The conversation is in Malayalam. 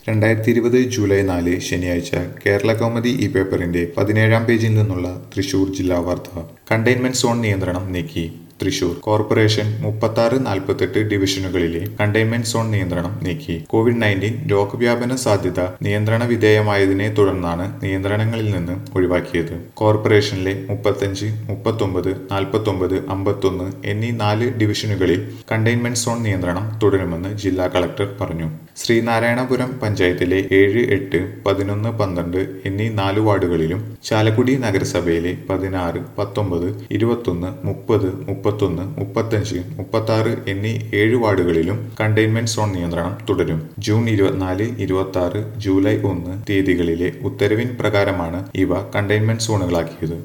രണ്ടായിരത്തി ഇരുപത് ജൂലൈ നാല് ശനിയാഴ്ച കേരള കൗമുദി ഈ പേപ്പറിന്റെ പതിനേഴാം പേജിൽ നിന്നുള്ള തൃശൂർ ജില്ലാ വാർത്ത കണ്ടെയ്ൻമെന്റ് സോൺ നിയന്ത്രണം നീക്കി തൃശൂർ കോർപ്പറേഷൻ മുപ്പത്തി നാൽപ്പത്തെട്ട് ഡിവിഷനുകളിലെ കണ്ടെയ്ൻമെന്റ് സോൺ നിയന്ത്രണം നീക്കി കോവിഡ് നയൻറ്റീൻ രോഗവ്യാപന സാധ്യത നിയന്ത്രണ വിധേയമായതിനെ തുടർന്നാണ് നിയന്ത്രണങ്ങളിൽ നിന്ന് ഒഴിവാക്കിയത് കോർപ്പറേഷനിലെ മുപ്പത്തഞ്ച് മുപ്പത്തൊമ്പത് നാൽപ്പത്തൊമ്പത് അമ്പത്തൊന്ന് എന്നീ നാല് ഡിവിഷനുകളിൽ കണ്ടെയ്ൻമെന്റ് സോൺ നിയന്ത്രണം തുടരുമെന്ന് ജില്ലാ കളക്ടർ പറഞ്ഞു ശ്രീനാരായണപുരം പഞ്ചായത്തിലെ ഏഴ് എട്ട് പതിനൊന്ന് പന്ത്രണ്ട് എന്നീ നാല് വാർഡുകളിലും ചാലക്കുടി നഗരസഭയിലെ പതിനാറ് പത്തൊമ്പത് ഇരുപത്തൊന്ന് മുപ്പത് മുപ്പത്തൊന്ന് മുപ്പത്തഞ്ച് മുപ്പത്താറ് എന്നീ ഏഴ് വാർഡുകളിലും കണ്ടെയ്ൻമെന്റ് സോൺ നിയന്ത്രണം തുടരും ജൂൺ ഇരുപത്തിനാല് ഇരുപത്തി ആറ് ജൂലൈ ഒന്ന് തീയതികളിലെ ഉത്തരവിൻ പ്രകാരമാണ് ഇവ കണ്ടെയ്ൻമെന്റ് സോണുകളാക്കിയത്